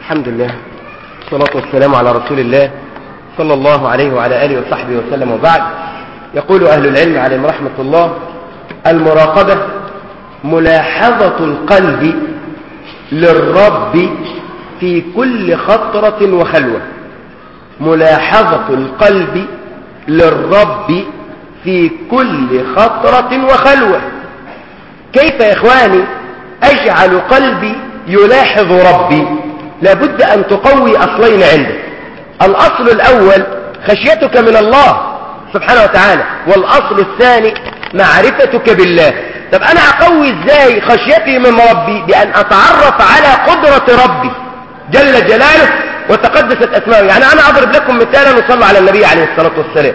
الحمد لله والصلاة والسلام على رسول الله صلى الله عليه وعلى آله وصحبه وسلم وبعد يقول أهل العلم عليهم رحمة الله المراقبة ملاحظة القلب للرب في كل خطرة وخلوة ملاحظة القلب للرب في كل خطرة وخلوة كيف يا إخواني أجعل قلبي يلاحظ ربي لابد أن تقوي أصلين عندك الأصل الأول خشيتك من الله سبحانه وتعالى والأصل الثاني معرفتك بالله طب أنا أقوي إزاي خشيتي من ربي بأن أتعرف على قدرة ربي جل جلاله وتقدست أسماءه يعني أنا أضرب لكم مثالا وصلوا على النبي عليه الصلاة والسلام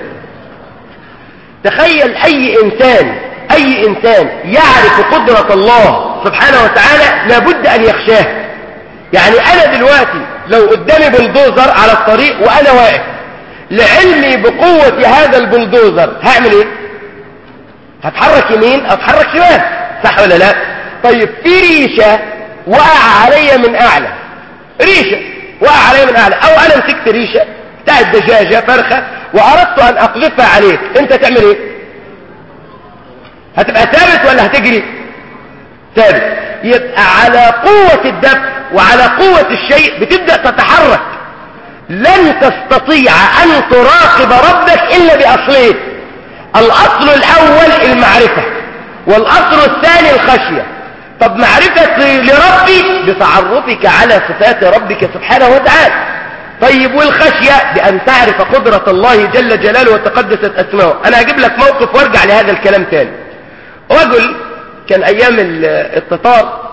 تخيل أي إنسان أي إنسان يعرف قدرة الله سبحانه وتعالى لابد أن يخشاه يعني أنا دلوقتي لو قدامي بلدوزر على الطريق وأنا واقف لعلمي بقوة هذا البلدوزر هعمل إيه هتحرك يمين أتحرك شمال صح ولا لا طيب في ريشة وقع علي من أعلى ريشة وقع علي من أعلى أو أنا مسكت ريشة بتاعت دجاجة فرخة وأردت أن أقذفها عليك أنت تعمل إيه هتبقى ثابت ولا هتجري ثابت يبقى على قوة الدفع وعلى قوة الشيء بتبدأ تتحرك لن تستطيع أن تراقب ربك إلا بأصلين الأصل الأول المعرفة والأصل الثاني الخشية طب معرفتي لربي بتعرفك على صفات ربك سبحانه وتعالى طيب والخشية بأن تعرف قدرة الله جل جلاله وتقدست أسماؤه أنا هجيب لك موقف وارجع لهذا الكلام تاني رجل كان أيام التتار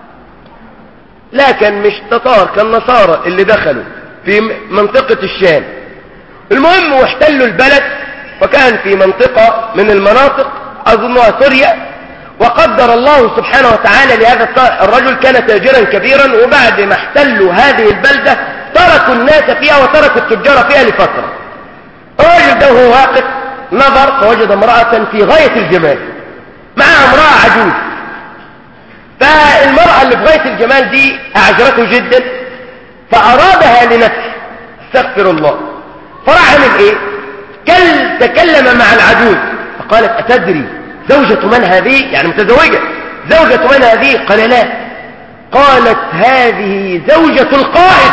لا كان مش تتار كان نصارى اللي دخلوا في منطقة الشام المهم واحتلوا البلد وكان في منطقة من المناطق أظنها سوريا وقدر الله سبحانه وتعالى لهذا الرجل كان تاجرا كبيرا وبعد ما احتلوا هذه البلدة تركوا الناس فيها وتركوا التجار فيها لفترة الرجل ده هو واقف نظر فوجد امرأة في غاية الجمال معها امرأة عجوز فالمرأة اللي في غاية الجمال دي أعجبته جدا فأرادها لنفسه استغفر الله فراح عمل ايه كل تكلم مع العجوز فقالت أتدري زوجة من هذه يعني متزوجة زوجة من هذه قال لا قالت هذه زوجة القائد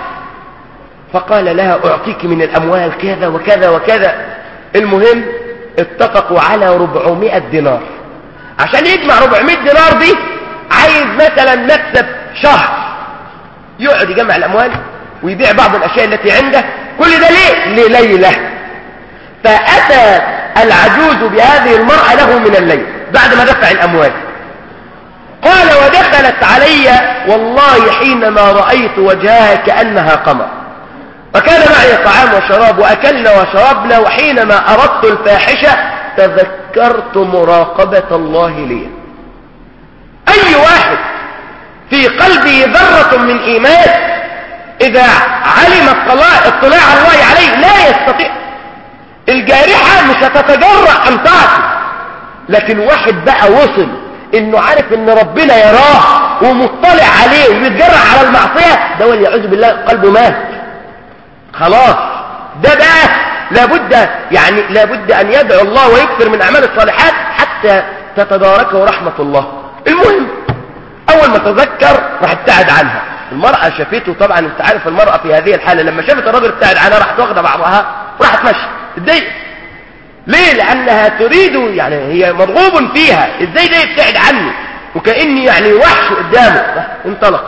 فقال لها أعطيك من الأموال كذا وكذا وكذا المهم اتفقوا على 400 دينار عشان يجمع 400 دينار دي عايز مثلا مكسب شهر يقعد يجمع الأموال ويبيع بعض الأشياء التي عنده كل ده ليه؟ لليلة فأتى العجوز بهذه المرأة له من الليل بعد ما دفع الأموال قال ودخلت علي والله حينما رأيت وجهها كأنها قمر وكان معي طعام وشراب وأكلنا وشربنا وحينما أردت الفاحشة تذكرت مراقبة الله لي أي واحد في قلبه ذرة من إيمان إذا علم اطلاع الله عليه لا يستطيع الجارحة مش هتتجرأ أن تعصي لكن واحد بقى وصل إنه عارف إن ربنا يراه ومطلع عليه ويتجرأ على المعصية ده والعياذ بالله قلبه مات خلاص ده بقى لابد يعني لابد أن يدعو الله ويكثر من أعمال الصالحات حتى تتداركه رحمة الله المهم أول ما تذكر راح ابتعد عنها المرأة شافته طبعا انت عارف المرأة في هذه الحالة لما شافت الراجل ابتعد عنها راحت واخده بعضها وراحت ماشيه اتضايق ليه لأنها تريد يعني هي مرغوب فيها ازاي ده يبتعد عني وكأني يعني وحش قدامه انطلق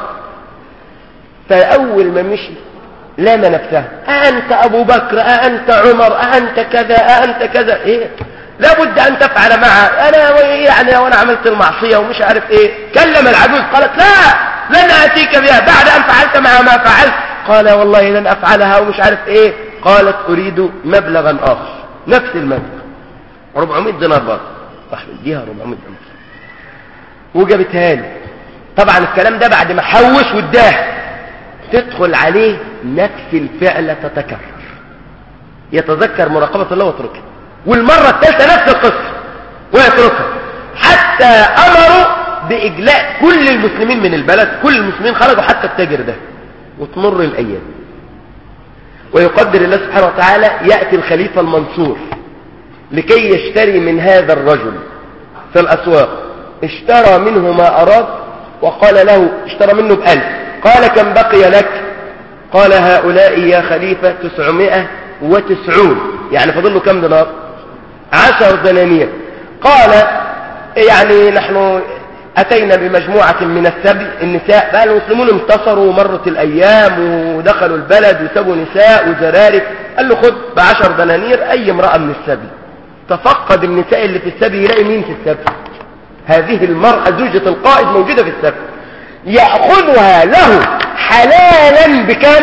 فأول ما مشي لام نفسها أنت أبو بكر أنت عمر أنت كذا أنت كذا إيه لابد أن تفعل معها أنا يعني وأنا عملت المعصية ومش عارف إيه كلم العجوز قالت لا لن أتيك بها بعد أن فعلت معها ما فعلت قال والله لن أفعلها ومش عارف إيه قالت أريد مبلغا آخر نفس المبلغ 400 دينار برضه راح مديها 400 دينار وجابتها له طبعا الكلام ده بعد ما حوش واداه تدخل عليه نفس الفعل تتكرر يتذكر مراقبة الله وتركها والمرة الثالثة نفس القصة ويتركها حتى أمروا بإجلاء كل المسلمين من البلد كل المسلمين خرجوا حتى التاجر ده وتمر الأيام ويقدر الله سبحانه وتعالى يأتي الخليفة المنصور لكي يشتري من هذا الرجل في الأسواق اشترى منه ما أراد وقال له اشترى منه بألف قال كم بقي لك قال هؤلاء يا خليفة تسعمائة وتسعون يعني فضل له كم دينار عشر دنانير قال يعني نحن أتينا بمجموعة من السبي النساء بقى المسلمون انتصروا ومرت الأيام ودخلوا البلد وسابوا نساء وزرارف قال له خد بعشر دنانير أي امرأة من السبي تفقد النساء اللي في السبي يلاقي مين في السبي هذه المرأة زوجة القائد موجودة في السبي يأخذها له حلالا بكم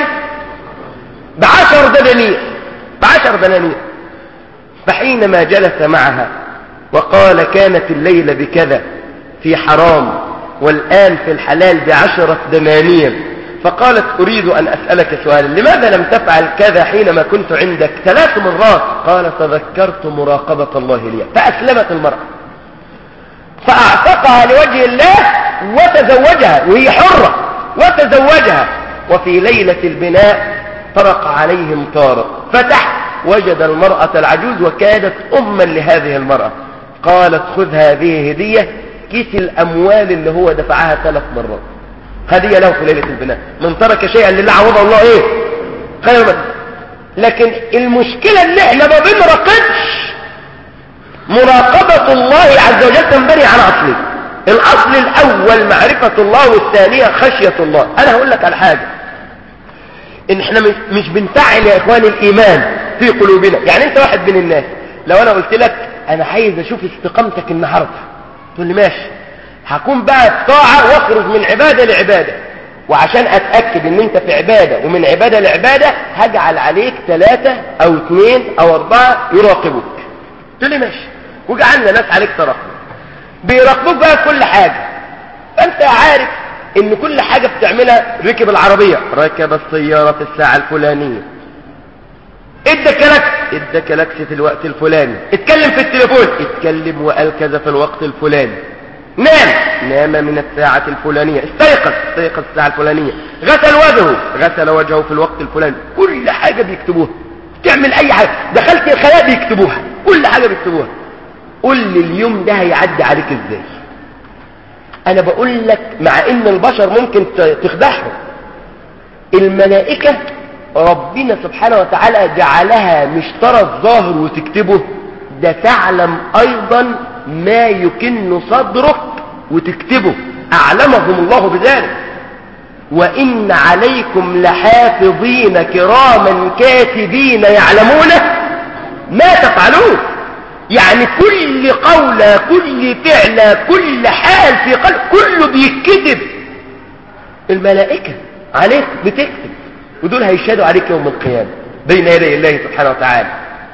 بعشر دنانير بعشر دنانير فحينما جلس معها وقال كانت الليلة بكذا في حرام والآن في الحلال بعشرة دنانير فقالت أريد أن أسألك سؤالا لماذا لم تفعل كذا حينما كنت عندك ثلاث مرات قال تذكرت مراقبة الله لي فأسلمت المرأة فأعتقها لوجه الله وتزوجها وهي حرة وتزوجها وفي ليلة البناء طرق عليهم طارق فتح وجد المرأة العجوز وكادت أما لهذه المرأة قالت خذ هذه هدية كيس الأموال اللي هو دفعها ثلاث مرات هدية له في ليلة البناء من ترك شيئا لله عوضه الله ايه خير من لكن المشكلة ان احنا ما بنراقبش مراقبة الله عز وجل تنبني على اصلين الاصل الاول معرفة الله والثانية خشية الله انا هقول لك على حاجة ان احنا مش بنفعل يا اخواني الايمان في قلوبنا يعني انت واحد من الناس لو انا قلت لك انا عايز اشوف استقامتك النهاردة تقول لي ماشي هكون بقى الطاعة واخرج من عبادة لعبادة وعشان اتأكد ان انت في عبادة ومن عبادة لعبادة هجعل عليك ثلاثة او اثنين او اربعة يراقبوك تقول لي ماشي وجعلنا ناس عليك تراقب بيراقبوك بقى كل حاجة فانت عارف ان كل حاجة بتعملها ركب العربية ركب السيارة في الساعة الفلانية ادى كلاكس ادى كلاكس في الوقت الفلاني اتكلم في التليفون اتكلم وقال كذا في الوقت الفلاني نام نام من الساعة الفلانية استيقظ استيقظ الساعة الفلانية غسل وجهه غسل وجهه في الوقت الفلاني كل حاجة بيكتبوها تعمل اي حاجة دخلت الخلاء بيكتبوها كل حاجة بيكتبوها قول لي اليوم ده هيعدي عليك ازاي انا بقول لك مع ان البشر ممكن تخدعهم الملائكة ربنا سبحانه وتعالى جعلها مش ترى الظاهر وتكتبه ده تعلم ايضا ما يكن صدرك وتكتبه اعلمهم الله بذلك وان عليكم لحافظين كراما كاتبين يعلمون ما تفعلون يعني كل قولة كل فعلة كل حال في قلب كله بيتكتب الملائكة عليك بتكتب ودول هيشهدوا عليك يوم القيامة بين يدي الله سبحانه وتعالى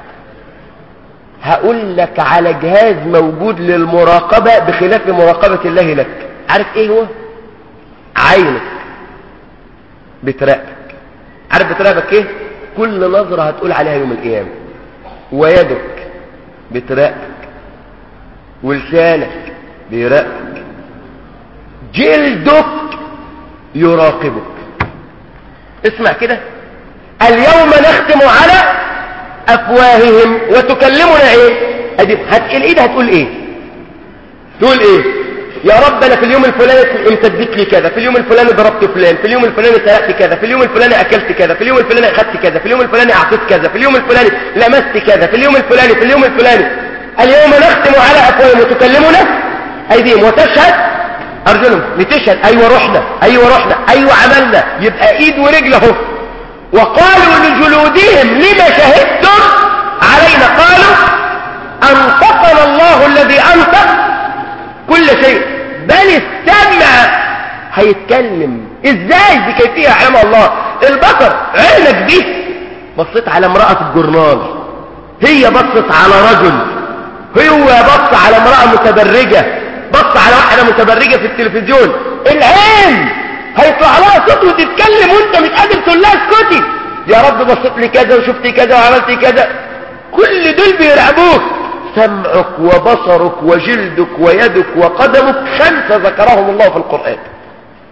هقول لك على جهاز موجود للمراقبة بخلاف مراقبة الله لك عارف ايه هو عينك بتراقبك عارف بتراقبك ايه كل نظرة هتقول عليها يوم القيامة ويدك بتراقبك ولسانك بيراقبك جلدك يراقبك اسمع كده اليوم نختم على افواههم وتكلمنا ايه ادي هت الايد هتقول ايه تقول ايه يا رب انا في اليوم الفلاني امتدت لي كذا في اليوم الفلاني ضربت فلان في اليوم الفلاني سرقت كذا في اليوم الفلاني اكلت كذا في اليوم الفلاني اخذت كذا في اليوم الفلاني اعطيت كذا في اليوم الفلاني لمست كذا في اليوم الفلاني في اليوم الفلاني اليوم نختم على افواههم وتكلمنا ايديهم وتشهد ارجلهم لتشهد ايوه رحنا ايوه رحنا ايوه عملنا يبقى ايد ورجل اهو وقالوا لجلودهم لما شهدتم علينا قالوا انطقنا الله الذي انطق كل شيء بل السمع هيتكلم ازاي بكيفية علم الله البصر عينك دي بصيت على امرأة في الجرنال هي بصت على رجل هو بص على امرأة متبرجة بص على واحدة متبرجة في التلفزيون العين هيطلع لها صوت وتتكلم وانت مش قادر تقول لها اسكتي يا رب بصيت لي كذا وشفت كذا وعملت كذا كل دول بيرعبوك سمعك وبصرك وجلدك ويدك وقدمك خمسة ذكرهم الله في القرآن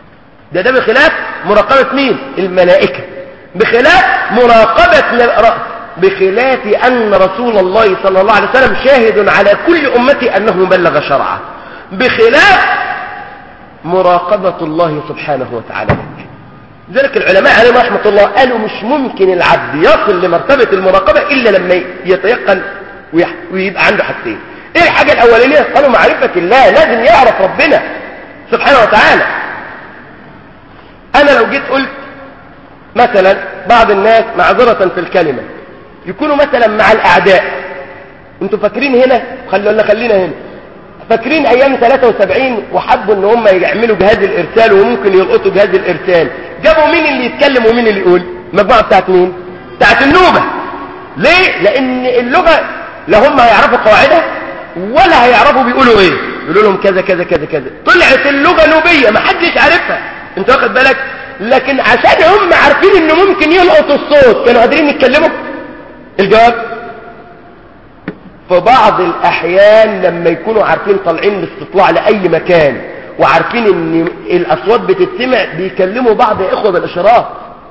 ده ده بخلاف مراقبة مين الملائكة بخلاف مراقبة بخلاف أن رسول الله صلى الله عليه وسلم شاهد على كل أمتي أنه بلغ شرعه بخلاف مراقبة الله سبحانه وتعالى ذلك العلماء عليهم رحمة الله قالوا مش ممكن العبد يصل لمرتبة المراقبة إلا لما يتيقن ويبقى عنده حاجتين ايه الحاجة الأولانية قالوا معرفة الله لازم يعرف ربنا سبحانه وتعالى أنا لو جيت قلت مثلا بعض الناس معذرة في الكلمة يكونوا مثلا مع الأعداء انتوا فاكرين هنا خلونا خلينا هنا فاكرين ايام 73 وحبوا ان هم يعملوا جهاز الارسال وممكن يلقطوا جهاز الارسال جابوا مين اللي يتكلم ومين اللي يقول المجموعه بتاعت مين بتاعت النوبه ليه لان اللغه لا هم هيعرفوا قواعدها ولا هيعرفوا بيقولوا ايه يقولوا لهم كذا كذا كذا كذا طلعت اللغه نوبيه ما حدش عارفها انت واخد بالك لكن عشان هم عارفين انه ممكن يلقطوا الصوت كانوا قادرين يتكلموا الجواب في بعض الأحيان لما يكونوا عارفين طالعين الاستطلاع لأي مكان وعارفين ان الأصوات بتتسمع بيكلموا بعض يا إخوة بالإشارات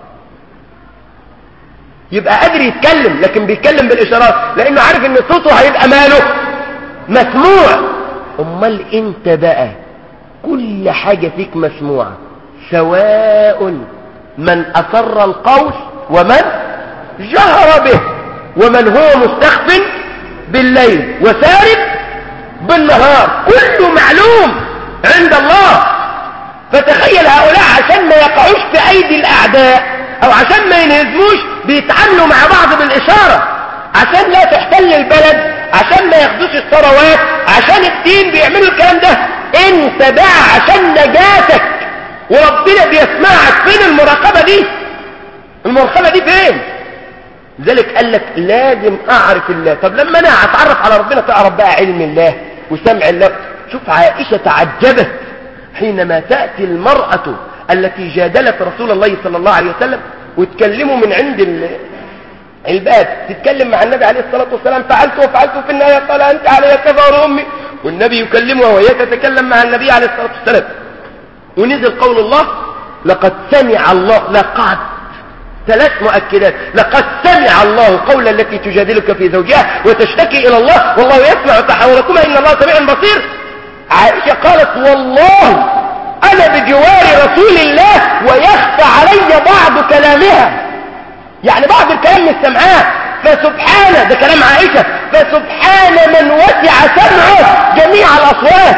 يبقى قادر يتكلم لكن بيتكلم بالإشارات لأنه عارف ان صوته هيبقى ماله مسموع أمال انت بقى كل حاجة فيك مسموعة سواء من أسر القول ومن جهر به ومن هو مستخف بالليل وسارب بالنهار كله معلوم عند الله فتخيل هؤلاء عشان ما يقعوش في ايدي الاعداء او عشان ما ينهزموش بيتعاملوا مع بعض بالاشارة عشان لا تحتل البلد عشان ما ياخدوش الثروات عشان الدين بيعملوا الكلام ده انت بقى عشان نجاتك وربنا بيسمعك فين المراقبة دي المراقبة دي فين لذلك قال لك لازم اعرف الله طب لما انا اتعرف على ربنا تعرف بقى علم الله وسمع الله شوف عائشة تعجبت حينما تأتي المرأة التي جادلت رسول الله صلى الله عليه وسلم وتكلموا من عند الباب تتكلم مع النبي عليه الصلاة والسلام فعلت وفعلت في النهاية قال أنت علي كفار أمي والنبي يكلمها وهي تتكلم مع النبي عليه الصلاة والسلام ونزل قول الله لقد سمع الله لقد ثلاث مؤكدات لقد سمع الله قول التي تجادلك في زوجها وتشتكي إلى الله والله يسمع تحاوركما إن الله سميع بصير عائشة قالت والله أنا بجوار رسول الله ويخفى علي بعض كلامها يعني بعض الكلام مش سمعاه فسبحان ده كلام عائشة فسبحان من وسع سمعه جميع الأصوات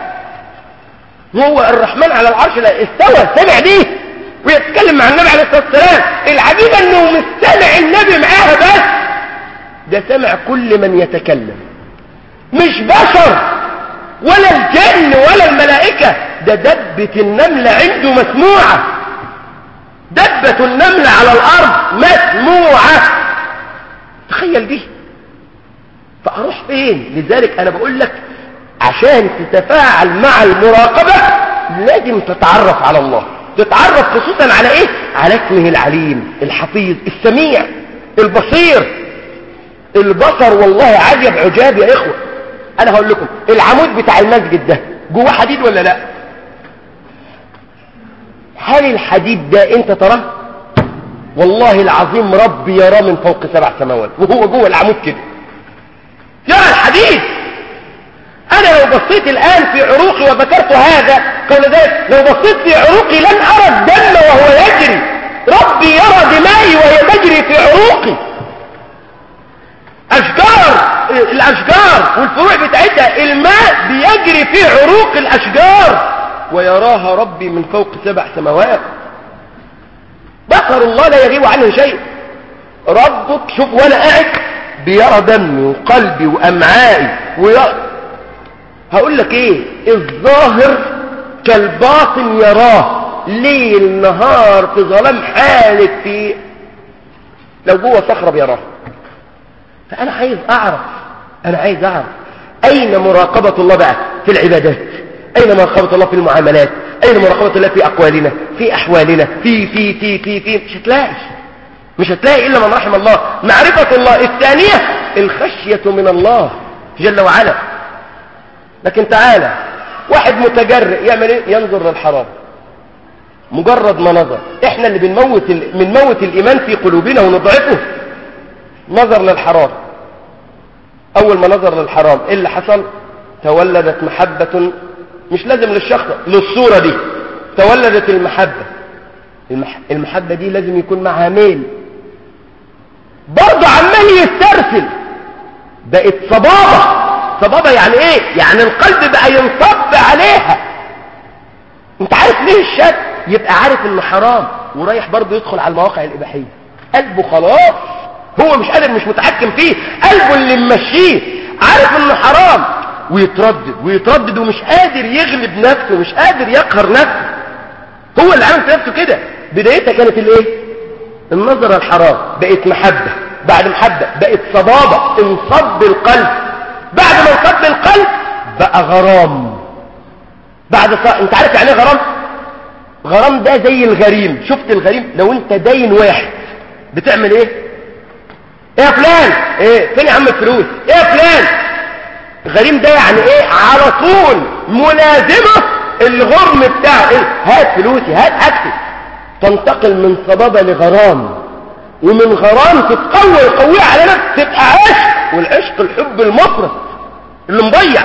وهو الرحمن على العرش لا استوى سمع دي ويتكلم مع النبي عليه الصلاة والسلام العجيب انه مش سمع النبي معاها بس ده سمع كل من يتكلم مش بشر ولا الجن ولا الملائكة ده دبة النملة عنده مسموعة دبة النملة على الأرض مسموعة تخيل دي فأروح فين لذلك أنا بقول لك عشان تتفاعل مع المراقبة لازم تتعرف على الله تتعرف خصوصا على ايه على اسمه العليم الحفيظ السميع البصير البصر والله عجب عجاب يا اخوة انا هقول لكم العمود بتاع المسجد ده جوه حديد ولا لا هل الحديد ده انت تراه والله العظيم ربي يراه من فوق سبع سماوات وهو جوه العمود كده يرى الحديد انا لو بصيت الان في عروقي وذكرت هذا قول ذلك لو بصيت في عروقي لن ارى الدم وهو يجري ربي يرى دمائي وهي تجري في عروقي اشجار الاشجار والفروع بتاعتها الماء بيجري في عروق الاشجار ويراها ربي من فوق سبع سماوات بصر الله لا يغيب عنه شيء ربك شوف وانا قاعد بيرى دمي وقلبي وامعائي ويرى هقول لك ايه الظاهر كالباطن يراه ليل نهار في ظلام حالك في لو جوه صخرة بيراه فانا عايز اعرف انا عايز اعرف اين مراقبة الله بقى في العبادات اين مراقبة الله في المعاملات اين مراقبة الله في اقوالنا في احوالنا في في في في في مش هتلاقي مش هتلاقي الا من رحم الله معرفة الله الثانية الخشية من الله جل وعلا لكن تعالى واحد متجرئ يعمل ايه ينظر للحرام مجرد ما نظر احنا اللي بنموت ال... بنموت الايمان في قلوبنا ونضعفه نظر للحرام اول ما نظر للحرام ايه اللي حصل تولدت محبة مش لازم للشخص للصورة دي تولدت المحبة المح... المحبة دي لازم يكون معها ميل برضه عمال يسترسل بقت صبابة صبابة يعني ايه يعني القلب بقى ينصب عليها انت عارف ليه الشاب يبقى عارف انه حرام ورايح برضه يدخل على المواقع الاباحيه قلبه خلاص هو مش قادر مش متحكم فيه قلبه اللي ممشيه عارف انه حرام ويتردد ويتردد ومش قادر يغلب نفسه مش قادر يقهر نفسه هو اللي عامل في نفسه كده بدايتها كانت الايه النظرة الحرام بقت محبة بعد محبة بقت صبابة انصب القلب بعد ما انصب القلب بقى غرام بعد ص... انت عارف يعني ايه غرام غرام ده زي الغريم شفت الغريم لو انت داين واحد بتعمل ايه ايه يا فلان ايه فين يا عم الفلوس ايه يا فلان غريم ده يعني ايه على طول ملازمه الغرم بتاعه ايه هات فلوسي هات حاجتي تنتقل من صبابه لغرام ومن غرام تتقوى يقويها على نفسك تبقى عشق والعشق الحب المفرط اللي مضيع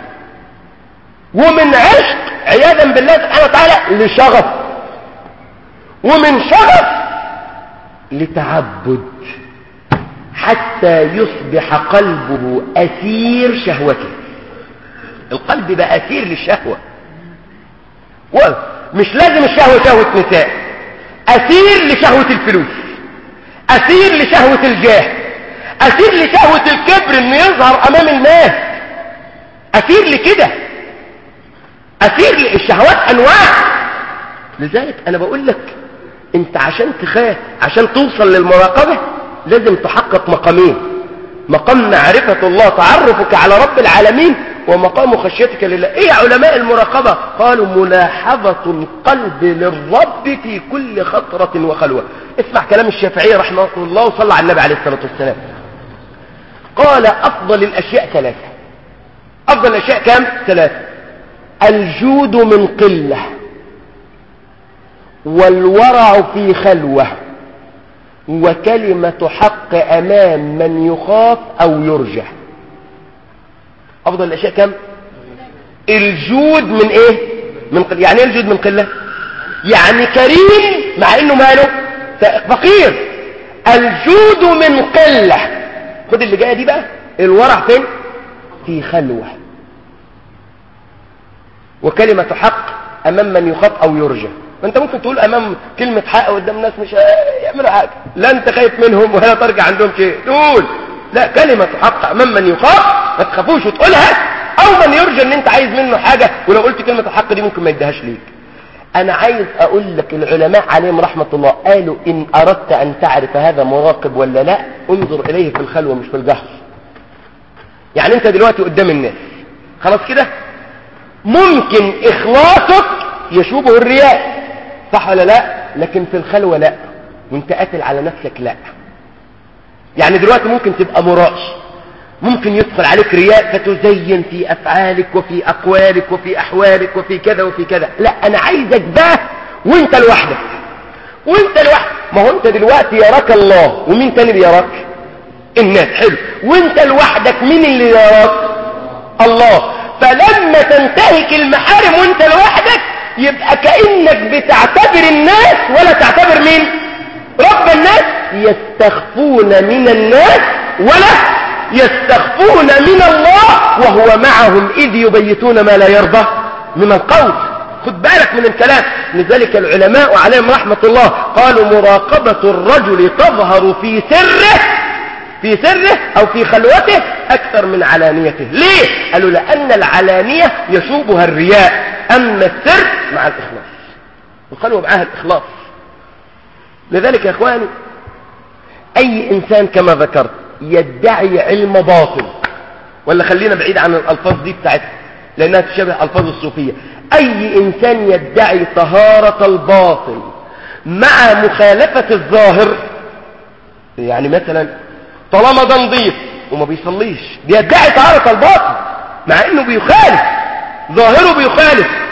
ومن عشق عياذا بالله سبحانه وتعالى لشغف ومن شغف لتعبد حتى يصبح قلبه أسير شهوته القلب بقى أسير للشهوة مش لازم الشهوة شهوة نساء أسير لشهوة الفلوس أسير لشهوة الجاه أسير لشهوة الكبر إنه يظهر أمام الناس أسير لكده أسير الشهوات أنواع لذلك أنا بقول لك أنت عشان تخاف عشان توصل للمراقبة لازم تحقق مقامين مقام معرفة الله تعرفك على رب العالمين ومقام خشيتك لله ايه علماء المراقبة قالوا ملاحظة القلب للرب في كل خطرة وخلوة اسمع كلام الشافعي رحمه الله وصلى على النبي عليه الصلاة والسلام قال افضل الاشياء ثلاثة افضل الاشياء كام ثلاثة الجود من قلة والورع في خلوة وكلمة حق أمام من يخاف أو يرجع أفضل الأشياء كم الجود من إيه من قل... يعني إيه الجود من قلة يعني كريم مع إنه ماله فقير الجود من قلة خد اللي جاية دي بقى الورع فين في خلوة وكلمة حق أمام من يخاف أو يرجى فأنت ممكن تقول أمام كلمة حق قدام ناس مش يعملوا حاجة لا أنت خايف منهم ولا ترجع عندهم شيء تقول لا كلمة حق أمام من يخاف ما تخافوش وتقولها أو من يرجى أن أنت عايز منه حاجة ولو قلت كلمة الحق دي ممكن ما يديهاش ليك أنا عايز أقول لك العلماء عليهم رحمة الله قالوا إن أردت أن تعرف هذا مراقب ولا لا انظر إليه في الخلوة مش في الجهر يعني أنت دلوقتي قدام الناس خلاص كده ممكن إخلاصك يشوبه الرياء صح ولا لا لكن في الخلوة لا وانت قاتل على نفسك لا يعني دلوقتي ممكن تبقى مرائي ممكن يدخل عليك رياء فتزين في أفعالك وفي أقوالك وفي أحوالك وفي كذا وفي كذا لا أنا عايزك بقى وانت لوحدك وانت لوحدك ما هو انت دلوقتي يراك الله ومين تاني بيراك الناس حلو وانت لوحدك مين اللي يراك الله فلما تنتهك المحارم وانت لوحدك يبقى كأنك بتعتبر الناس ولا تعتبر مين رب الناس يستخفون من الناس ولا يستخفون من الله وهو معهم إذ يبيتون ما لا يرضى من القول خد بالك من الكلام لذلك العلماء عليهم رحمة الله قالوا مراقبة الرجل تظهر في سره في سره أو في خلوته أكثر من علانيته ليه؟ قالوا لأن العلانية يشوبها الرياء أما السر مع الإخلاص الخلوة معها الإخلاص لذلك يا إخواني أي إنسان كما ذكرت يدعي علم باطل ولا خلينا بعيد عن الألفاظ دي بتاعتها لأنها تشبه ألفاظ الصوفية أي إنسان يدعي طهارة الباطل مع مخالفة الظاهر يعني مثلا طالما ده نظيف وما بيصليش بيدعي طهارة الباطل مع انه بيخالف ظاهره بيخالف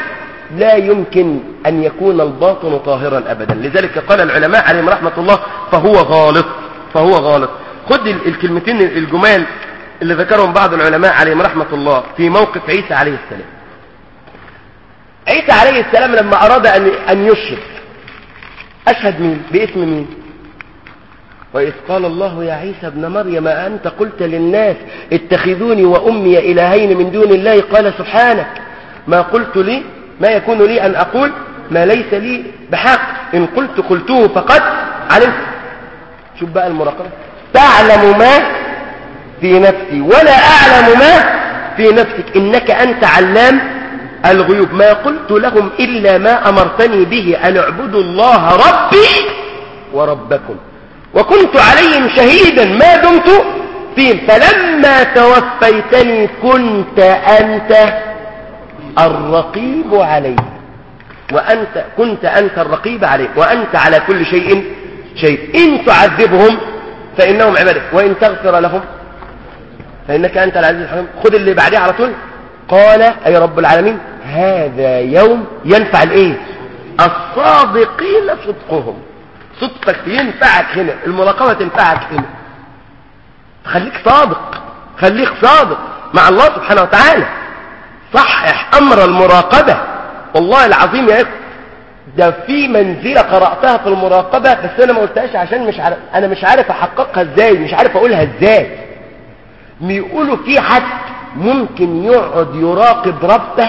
لا يمكن أن يكون الباطن طاهرا أبدا لذلك قال العلماء عليهم رحمة الله فهو غالط فهو غالط خد الكلمتين الجمال اللي ذكرهم بعض العلماء عليهم رحمة الله في موقف عيسى عليه السلام عيسى عليه السلام لما أراد أن أن يشهد أشهد مين باسم مين وإذ قال الله يا عيسى ابن مريم أنت قلت للناس اتخذوني وأمي إلهين من دون الله قال سبحانك ما قلت لي ما يكون لي أن أقول ما ليس لي بحق إن قلت قلته فقد علمت شوف بقى المراقبة تعلم ما في نفسي ولا أعلم ما في نفسك إنك أنت علام الغيوب ما قلت لهم إلا ما أمرتني به أن اعبدوا الله ربي وربكم وكنت عليهم شهيدا ما دمت فيهم فلما توفيتني كنت أنت الرقيب عليه وأنت كنت أنت الرقيب عليه وأنت على كل شيء شيء إن تعذبهم فإنهم عبادك وإن تغفر لهم فإنك أنت العزيز الحكيم خذ اللي بعديه على طول قال أي رب العالمين هذا يوم ينفع الايه الصادقين صدقهم صدقك ينفعك هنا المراقبة تنفعك هنا خليك صادق خليك صادق مع الله سبحانه وتعالى صحح أمر المراقبة والله العظيم يا إخوة ده في منزلة قرأتها في المراقبة بس أنا ما قلتهاش عشان مش عارف أنا مش عارف أحققها إزاي مش عارف أقولها إزاي بيقولوا في حد ممكن يقعد يراقب ربه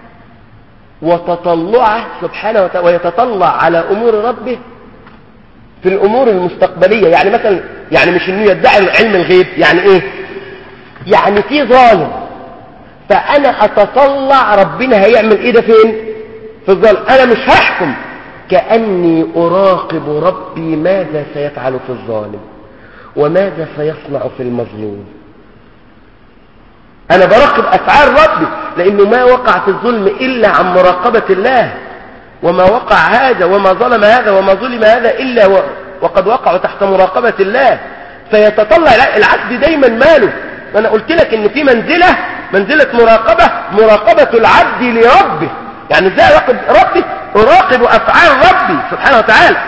وتطلعه سبحانه وتعالى ويتطلع على أمور ربه في الأمور المستقبلية يعني مثلا يعني مش إنه يدعي علم الغيب يعني إيه يعني في ظالم فأنا أتطلع ربنا هيعمل إيه ده فين في الظالم أنا مش هحكم كأني أراقب ربي ماذا سيفعل في الظالم وماذا سيصنع في المظلوم أنا براقب أفعال ربي لأنه ما وقع في الظلم إلا عن مراقبة الله وما وقع هذا وما ظلم هذا وما ظلم هذا إلا وقد وقعوا تحت مراقبة الله فيتطلع العبد دايما ماله أنا قلت لك إن في منزلة منزلة مراقبة مراقبة العبد لربه يعني ازاي أراقب ربي أراقب أفعال ربي سبحانه وتعالى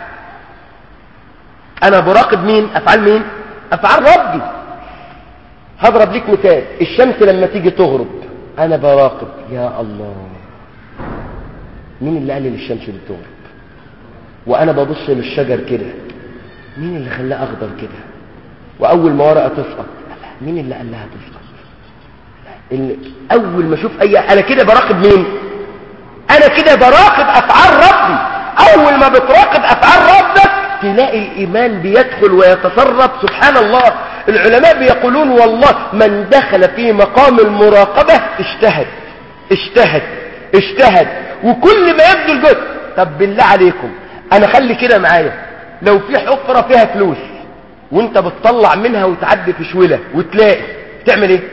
أنا براقب مين أفعال مين أفعال ربي هضرب ليك مثال الشمس لما تيجي تغرب انا براقب يا الله مين اللي قال لي الشمس دي تغرب وانا ببص للشجر كده مين اللي خلاه اخضر كده واول ما ورقه تسقط مين اللي قال لها تسقط اللي اول ما اشوف اي انا كده براقب مين انا كده براقب افعال ربي اول ما بتراقب افعال ربك تلاقي الايمان بيدخل ويتصرف سبحان الله العلماء بيقولون والله من دخل في مقام المراقبة اجتهد اجتهد اجتهد وكل ما يبدو الجهد طب بالله عليكم انا خلي كده معايا لو في حفرة فيها فلوس وانت بتطلع منها وتعدي في شولة وتلاقي تعمل ايه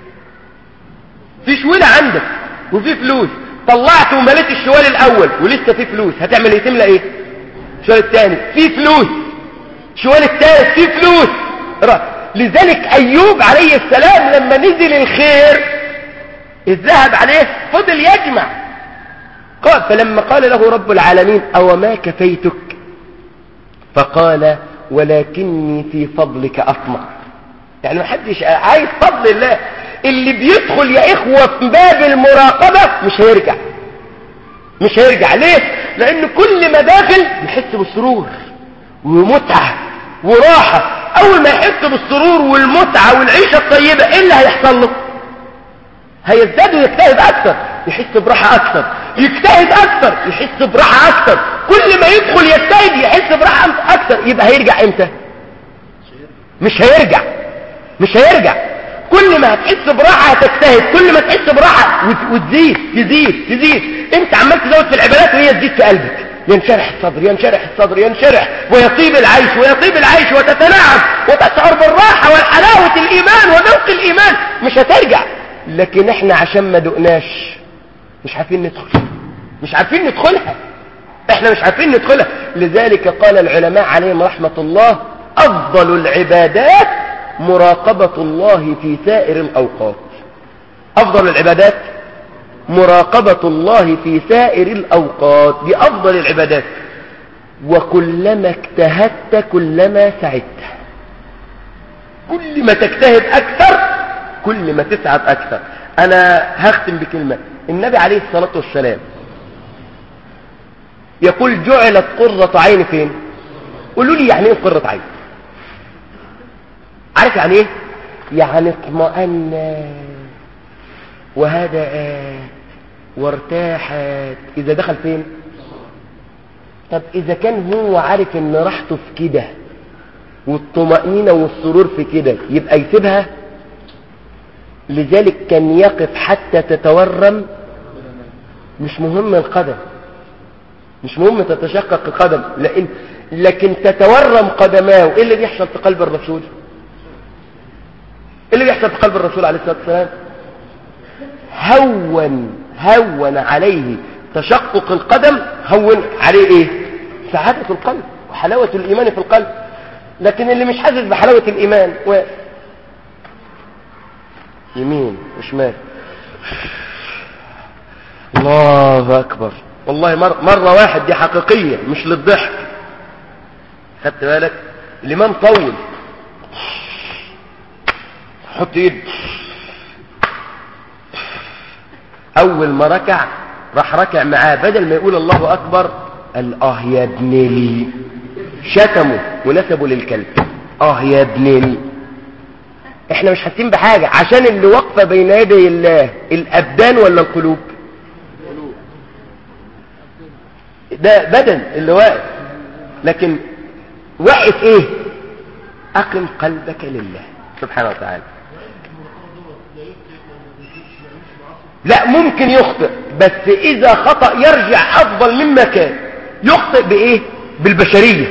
في شولة عندك وفي فلوس طلعت ومليت الشوال الاول ولسه في فلوس هتعمل ايه تملى ايه الشوال الثاني في فلوس الشوال الثالث في فلوس لذلك أيوب عليه السلام لما نزل الخير الذهب عليه فضل يجمع قال فلما قال له رب العالمين أو ما كفيتك فقال ولكني في فضلك أطمع يعني ما حدش عايز فضل الله اللي بيدخل يا إخوة في باب المراقبة مش هيرجع مش هيرجع ليه لأن كل ما داخل يحس بالسرور ومتعة وراحة اول ما يحس بالسرور والمتعة والعيشة الطيبة ايه اللي هيحصل له هيزداد ويجتهد اكثر يحس براحة اكثر يجتهد اكثر يحس براحة اكثر كل ما يدخل يجتهد يحس براحة اكثر يبقى هيرجع امتى مش هيرجع مش هيرجع كل ما هتحس براحة هتجتهد كل ما تحس براحة وتزيد تزيد تزيد انت عمال تزود في العبادات وهي تزيد في قلبك ينشرح الصدر ينشرح الصدر ينشرح ويطيب العيش ويطيب العيش وتتنعم وتشعر بالراحة والحلاوة الإيمان وذوق الإيمان مش هترجع لكن احنا عشان ما دقناش مش عارفين ندخل مش عارفين ندخلها احنا مش عارفين ندخلها لذلك قال العلماء عليهم رحمة الله أفضل العبادات مراقبة الله في سائر الأوقات أفضل العبادات مراقبة الله في سائر الأوقات دي أفضل العبادات وكلما اجتهدت كلما سعدت كل ما تجتهد أكثر كل ما تسعد أكثر أنا هختم بكلمة النبي عليه الصلاة والسلام يقول جعلت قرة عين فين قولوا لي يعني ايه قرة عين عارف يعني ايه يعني اطمأن وهدأت وارتاحت اذا دخل فين طب اذا كان هو عارف ان راحته في كده والطمأنينة والسرور في كده يبقى يسيبها لذلك كان يقف حتى تتورم مش مهم القدم مش مهم تتشقق القدم لأن لكن تتورم قدماه ايه اللي بيحصل في قلب الرسول ايه اللي بيحصل في قلب الرسول عليه الصلاة والسلام هون هون عليه تشقق القدم هون عليه ايه سعادة القلب وحلاوة الايمان في القلب لكن اللي مش حاسس بحلاوة الايمان و... يمين وشمال الله اكبر والله مر... مرة واحد دي حقيقية مش للضحك خدت بالك الامام طول حط ايد اول ما ركع راح ركع معاه بدل ما يقول الله اكبر قال اه يا ابن لي شتمه ونسبه للكلب اه يا ابن لي احنا مش حاسين بحاجة عشان اللي واقفة بين يدي الله الابدان ولا القلوب ده بدن اللي واقف لكن واقف ايه اقم قلبك لله سبحانه وتعالى لا ممكن يخطئ بس اذا خطأ يرجع افضل مما كان يخطئ بايه بالبشرية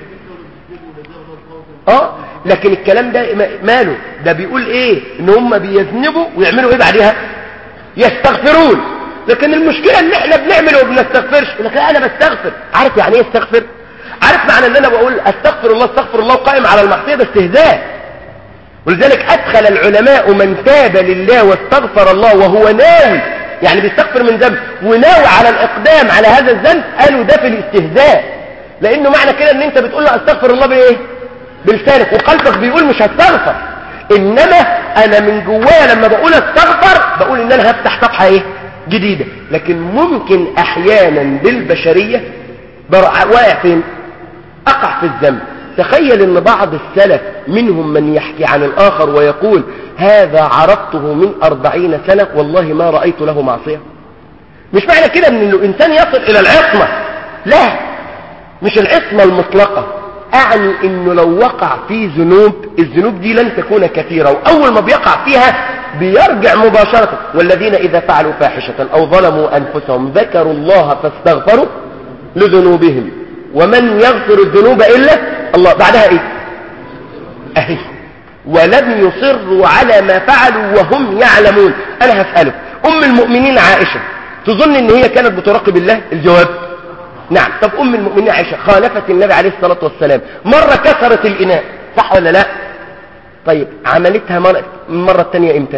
اه لكن الكلام ده ماله ده بيقول ايه ان هم بيذنبوا ويعملوا ايه بعدها يستغفرون لكن المشكلة ان احنا بنعمل وبنستغفرش لكن انا بستغفر عارف يعني ايه استغفر عارف معنى ان انا بقول استغفر الله استغفر الله قائم على المعصية ده استهزاء ولذلك ادخل العلماء من تاب لله واستغفر الله وهو ناوي يعني بيستغفر من ذنب وناوي على الاقدام على هذا الذنب قالوا ده في الاستهزاء لانه معنى كده ان انت بتقول له استغفر الله بايه بلسانك وقلبك بيقول مش هستغفر انما انا من جوايا لما بقول استغفر بقول ان انا هفتح صفحة ايه جديدة لكن ممكن احيانا بالبشرية واقع فين اقع في الذنب تخيل ان بعض السلف منهم من يحكي عن الاخر ويقول هذا عرفته من اربعين سنة والله ما رأيت له معصية مش معنى كده ان الانسان يصل الى العصمة لا مش العصمة المطلقة اعني انه لو وقع في ذنوب الذنوب دي لن تكون كثيرة واول ما بيقع فيها بيرجع مباشرة والذين اذا فعلوا فاحشة او ظلموا انفسهم ذكروا الله فاستغفروا لذنوبهم ومن يغفر الذنوب الا الله بعدها ايه اهي ولم يصروا على ما فعلوا وهم يعلمون انا هسألك ام المؤمنين عائشة تظن ان هي كانت بتراقب الله الجواب نعم طب ام المؤمنين عائشة خالفت النبي عليه الصلاة والسلام مرة كسرت الاناء صح ولا لا طيب عملتها مرة المرة التانية امتى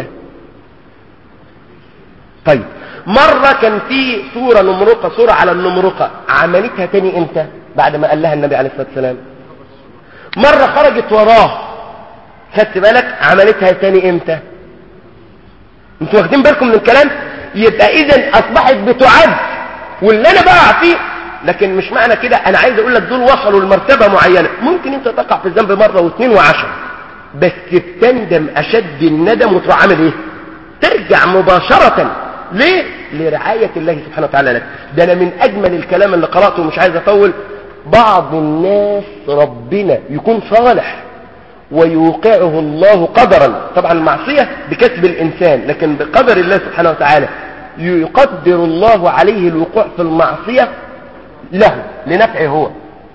طيب مرة كان في صورة نمرقة صورة على النمرقة عملتها تاني امتى بعد ما قال لها النبي عليه الصلاة والسلام مرة خرجت وراه خدت بالك عملتها تاني امتى انتوا واخدين بالكم من الكلام يبقى اذا اصبحت بتعد واللي انا بقع فيه لكن مش معنى كده انا عايز اقول لك دول وصلوا لمرتبة معينة ممكن انت تقع في الذنب مرة واثنين وعشر بس بتندم اشد الندم وتروح عامل ايه ترجع مباشرة ليه لرعاية الله سبحانه وتعالى لك ده انا من اجمل الكلام اللي قرأته ومش عايز اطول بعض الناس ربنا يكون صالح ويوقعه الله قدرا طبعا المعصية بكسب الإنسان لكن بقدر الله سبحانه وتعالى يقدر الله عليه الوقوع في المعصية له لنفعه هو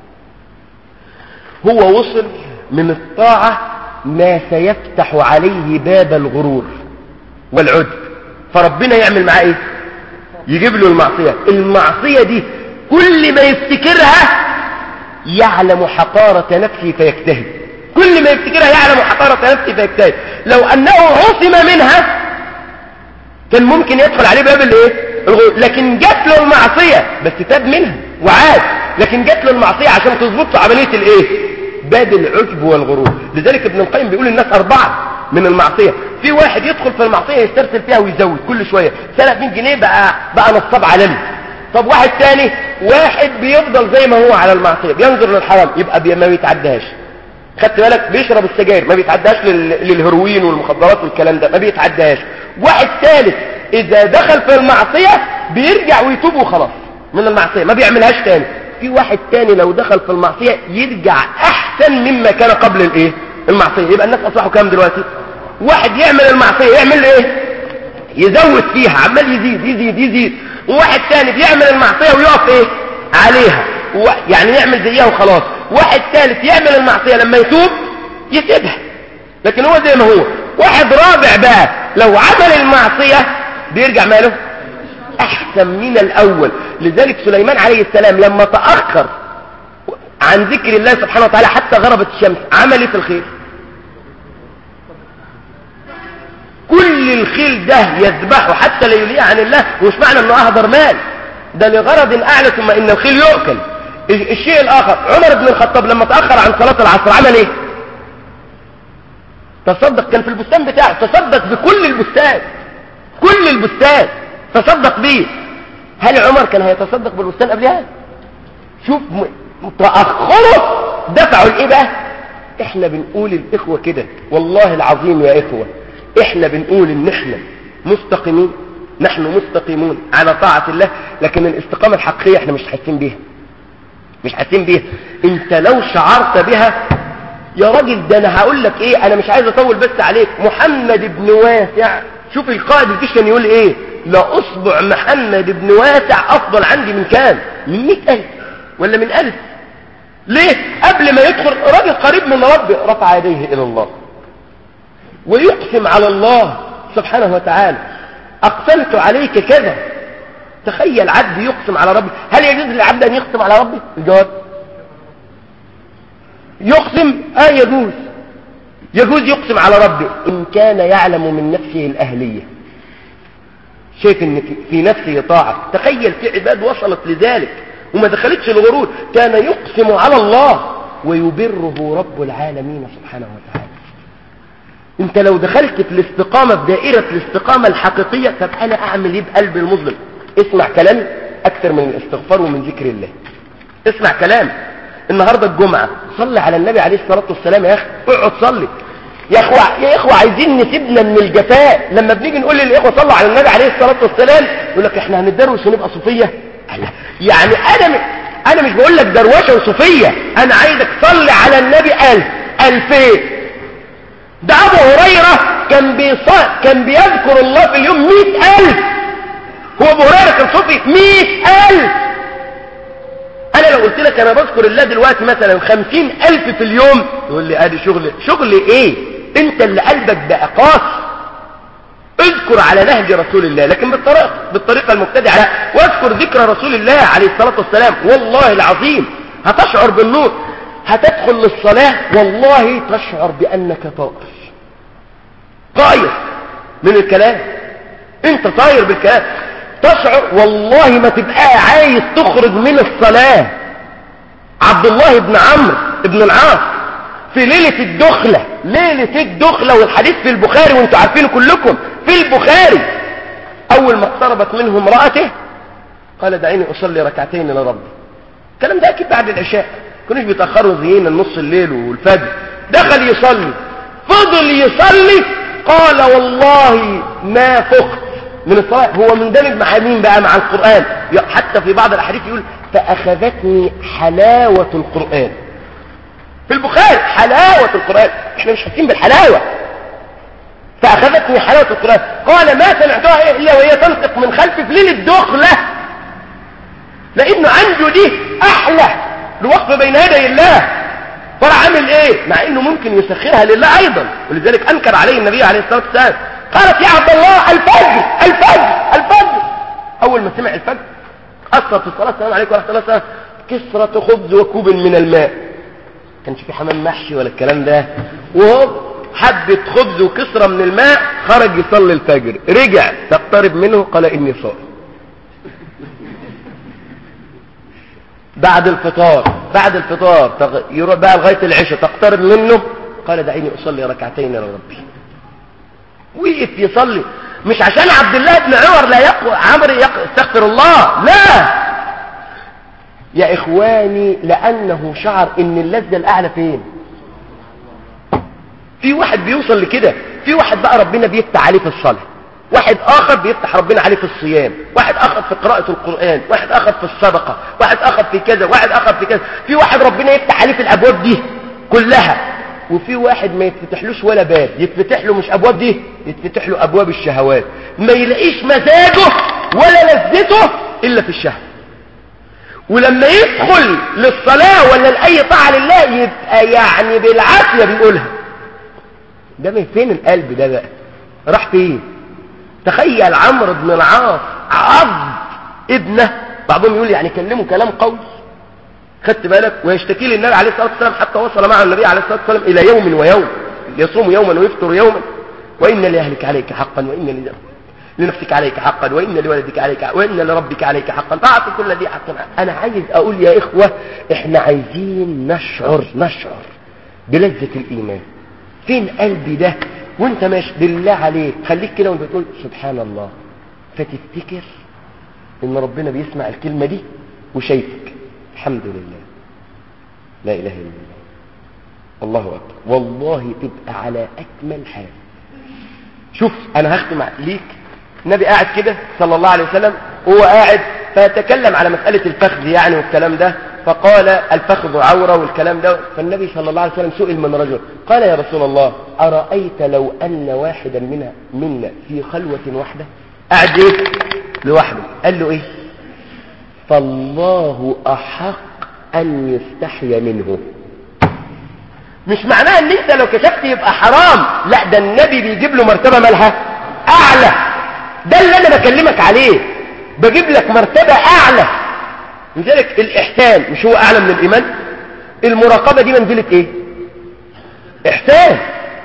هو وصل من الطاعة ما سيفتح عليه باب الغرور والعجب فربنا يعمل معاه ايه يجيب له المعصية المعصية دي كل ما يفتكرها يعلم حقارة نفسه فيجتهد كل ما يفتكرها يعلم حقارة نفسه فيجتهد لو أنه عصم منها كان ممكن يدخل عليه باب الايه الغرور لكن جات له المعصية بس تاب منها وعاد لكن جات له المعصية عشان تظبط له عملية الايه باب العجب والغرور لذلك ابن القيم بيقول الناس أربعة من المعصية في واحد يدخل في المعصية يسترسل فيها ويزود كل شوية سنة 2 جنيه بقى بقى نصاب علني طب واحد تاني واحد بيفضل زي ما هو على المعصية بينظر للحرام يبقى بي ما بيتعداش خدت بالك بيشرب السجاير ما بيتعداش لل... للهروين والمخدرات والكلام ده ما بيتعداش واحد ثالث اذا دخل في المعصية بيرجع ويتوب وخلاص من المعصية ما بيعملهاش تاني في واحد تاني لو دخل في المعصية يرجع احسن مما كان قبل الايه المعصية يبقى الناس اصبحوا كام دلوقتي واحد يعمل المعصية يعمل ايه يزود فيها عمال يزيد يزيد يزيد وواحد تاني بيعمل المعصية ويقف ايه عليها و... يعني يعمل زيها وخلاص واحد ثالث يعمل المعصية لما يتوب يسيبها لكن هو زي ما هو واحد رابع بقى لو عمل المعصية بيرجع ماله احسن من الاول لذلك سليمان عليه السلام لما تأخر عن ذكر الله سبحانه وتعالى حتى غربت الشمس عمل في الخير كل الخيل ده يذبحه حتى لا يليه عن الله ومش معنى انه اهدر مال ده لغرض اعلى ثم ان الخيل يؤكل الشيء الاخر عمر بن الخطاب لما تأخر عن صلاة العصر عمل ايه تصدق كان في البستان بتاعه تصدق بكل البستان كل البستان تصدق بيه هل عمر كان هيتصدق بالبستان قبلها شوف تأخره دفعوا الايه بقى احنا بنقول الاخوة كده والله العظيم يا اخوة احنا بنقول ان احنا مستقيمين نحن مستقيمون على طاعة الله لكن الاستقامة الحقيقية احنا مش حاسين بيها مش حاسين بيها انت لو شعرت بها يا راجل ده انا هقول لك ايه انا مش عايز اطول بس عليك محمد بن واسع شوف القائد الجيش يقول ايه لا اصبع محمد بن واسع افضل عندي من كام من مئة الف ولا من الف ليه قبل ما يدخل راجل قريب من ربي رفع يديه الى الله ويقسم على الله سبحانه وتعالى اقسمت عليك كذا تخيل عبد يقسم على ربي هل يجوز للعبد ان يقسم على ربي الجواب يقسم اه يجوز يجوز يقسم على ربي ان كان يعلم من نفسه الاهلية شايف ان في نفسه طاعة تخيل في عباد وصلت لذلك وما دخلتش الغرور كان يقسم على الله ويبره رب العالمين سبحانه وتعالى انت لو دخلت في الاستقامة في دائرة الاستقامة الحقيقية طب انا اعمل ايه بقلب المظلم اسمع كلامي اكثر من الاستغفار ومن ذكر الله اسمع كلام النهاردة الجمعة صلي على النبي عليه الصلاة والسلام يا اخي اقعد صلي يا اخوة يا اخوة عايزين نسيبنا من الجفاء لما بنيجي نقول للاخوة صلوا على النبي عليه الصلاة والسلام يقول لك احنا هندروش ونبقى صوفية يعني انا م... انا مش بقول لك دروشة وصوفية انا عايزك صلي على النبي الف الفين ده ابو هريرة كان بيص... كان بيذكر الله في اليوم مئة الف هو ابو هريرة كان صوفي مئة الف انا لو قلت لك انا بذكر الله دلوقتي مثلا خمسين الف في اليوم تقول لي ادي شغل شغل ايه انت اللي قلبك بقى قاسي اذكر على نهج رسول الله لكن بالطريقة, بالطريقة المبتدعة واذكر ذكر رسول الله عليه الصلاة والسلام والله العظيم هتشعر بالنور هتدخل للصلاة والله تشعر بأنك طائر طاير من الكلام انت طاير بالكلام تشعر والله ما تبقى عايز تخرج من الصلاة عبد الله بن عمرو بن العاص في ليلة الدخلة ليلة الدخلة والحديث في البخاري وانتوا عارفينه كلكم في البخاري اول ما اقتربت منه امرأته قال دعيني اصلي ركعتين لربي الكلام ده اكيد بعد العشاء كناش بيتأخروا زينا نص الليل والفجر دخل يصلي فضل يصلي قال والله ما فقت من الصلاة هو مندمج مع مين بقى مع القرآن حتى في بعض الأحاديث يقول فأخذتني حلاوة القرآن في البخاري حلاوة القرآن احنا مش حاسين بالحلاوة فأخذتني حلاوة القرآن قال ما سمعتها إلا وهي تنطق من خلفي في ليلة دخلة لأنه عنده دي أحلى الوقف بين يدي الله فراح عامل ايه مع انه ممكن يسخرها لله ايضا ولذلك انكر عليه النبي عليه الصلاة والسلام قالت يا عبد الله الفجر الفجر الفجر اول ما سمع الفجر اثر في الصلاة السلام عليكم ورحمة الله وبركاته كسرة خبز وكوب من الماء كانش في حمام محشي ولا الكلام ده وهو حبة خبز وكسرة من الماء خرج يصلي الفجر رجع تقترب منه قال إني صائم بعد الفطار بعد الفطار تغ... يروح بقى لغاية العشاء تقترب منه قال دعيني أصلي ركعتين لربي وقف يصلي مش عشان عبد الله بن عمر لا يقوى عمرو يقوى استغفر الله لا يا إخواني لأنه شعر إن اللذة الأعلى فين في واحد بيوصل لكده في واحد بقى ربنا بيفتح عليه في الصلاة واحد آخر بيفتح ربنا عليه في الصيام واحد آخر في قراءة القرآن واحد آخر في الصدقة واحد آخر في كذا واحد آخر في كذا في واحد ربنا يفتح عليه في الأبواب دي كلها وفي واحد ما يتفتحلوش ولا باب يتفتح له مش أبواب دي يتفتح له أبواب الشهوات ما يلاقيش مزاجه ولا لذته إلا في الشهوة ولما يدخل للصلاة ولا لأي طاعة لله يبقى يعني بالعافية بيقولها ده من فين القلب ده بقى راح فين تخيل عمرو بن العاص عض ابنه بعضهم يقول يعني كلمه كلام قوي خدت بالك ويشتكي للنبي عليه الصلاة والسلام حتى وصل مع النبي عليه الصلاة والسلام إلى يوم ويوم يصوم يوما ويفطر يوما وإن لأهلك عليك حقا وإن لنفسك عليك حقا وإن لولدك عليك حقا وإن لربك عليك حقا فأعطي كل ذي حق أنا عايز أقول يا إخوة إحنا عايزين نشعر نشعر بلذة الإيمان فين قلبي ده وانت ماشي بالله عليك خليك كده وانت تقول سبحان الله فتفتكر ان ربنا بيسمع الكلمة دي وشايفك الحمد لله لا اله الا الله الله اكبر والله تبقى على اكمل حال شوف انا هختم ليك النبي قاعد كده صلى الله عليه وسلم وهو قاعد فتكلم على مسألة الفخذ يعني والكلام ده فقال الفخذ عورة والكلام ده فالنبي صلى الله عليه وسلم سئل من رجل قال يا رسول الله أرأيت لو أن واحدا منا, منا في خلوة واحدة قاعد ايه لوحده قال له ايه فالله أحق أن يستحي منه مش معناه ان انت لو كشفت يبقى حرام لا ده النبي بيجيب له مرتبة مالها اعلى ده اللي انا بكلمك عليه بجيب لك مرتبة اعلى لذلك الاحسان مش هو اعلى من الايمان المراقبة دي منزلة ايه احسان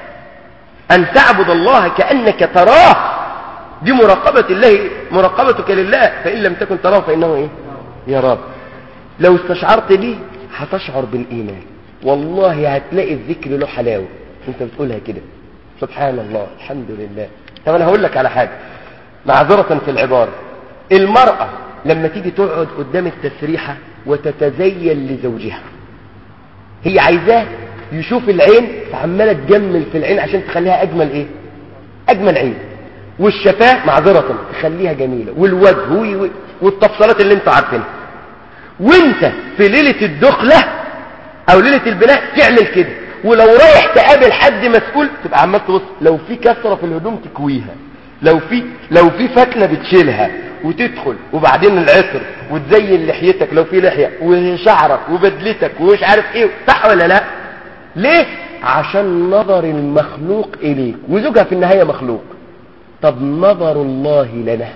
ان تعبد الله كأنك تراه دي مراقبة الله مراقبتك لله فإن لم تكن تراه فإنه ايه يا رب لو استشعرت دي هتشعر بالإيمان والله هتلاقي الذكر له حلاوة انت بتقولها كده سبحان الله الحمد لله طب انا هقول لك على حاجة معذرة في العبارة المرأة لما تيجي تقعد قدام التسريحة وتتزين لزوجها هي عايزاه يشوف العين فعمالة تجمل في العين عشان تخليها أجمل إيه أجمل عين والشفاه معذرة تخليها جميلة والوجه والتفصيلات اللي انتوا عارفينها وانت في ليلة الدخلة او ليلة البناء تعمل كده ولو رايح تقابل حد مسؤول تبقى عمال تبص لو في كسرة في الهدوم تكويها لو في لو في فتنة بتشيلها وتدخل وبعدين العطر وتزين لحيتك لو في لحية وشعرك وبدلتك ومش عارف ايه صح ولا لا ليه عشان نظر المخلوق اليك وزوجها في النهاية مخلوق طب نظر الله لنا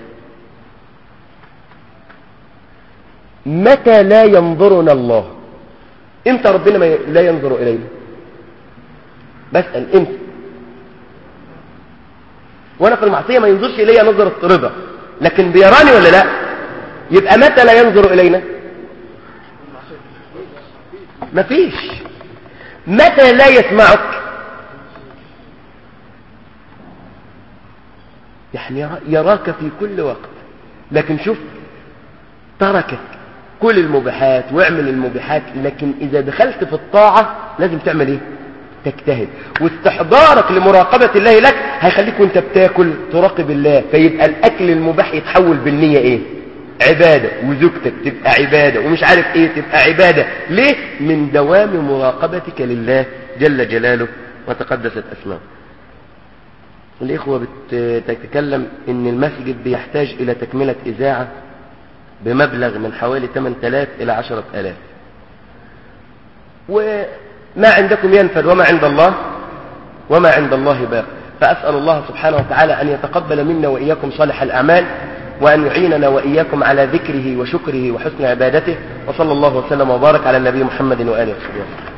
متى لا ينظرنا الله امتى ربنا ما لا ينظر الينا بسأل امتى وانا في المعصية ما ينظرش الي نظرة رضا لكن بيراني ولا لا يبقى متى لا ينظر الينا مفيش متى لا يسمعك يعني يراك في كل وقت لكن شوف تركك كل المباحات واعمل المباحات لكن اذا دخلت في الطاعة لازم تعمل ايه تجتهد واستحضارك لمراقبة الله لك هيخليك وانت بتاكل تراقب الله فيبقى الاكل المباح يتحول بالنية ايه عبادة وزوجتك تبقى عبادة ومش عارف ايه تبقى عبادة ليه من دوام مراقبتك لله جل جلاله وتقدست اسماءه الإخوة بتتكلم إن المسجد بيحتاج إلى تكملة إذاعة بمبلغ من حوالي 8000 إلى 10000 وما عندكم ينفد وما عند الله وما عند الله باق فأسأل الله سبحانه وتعالى أن يتقبل منا وإياكم صالح الأعمال وأن يعيننا وإياكم على ذكره وشكره وحسن عبادته وصلى الله وسلم وبارك على النبي محمد وآله وصحبه وسلم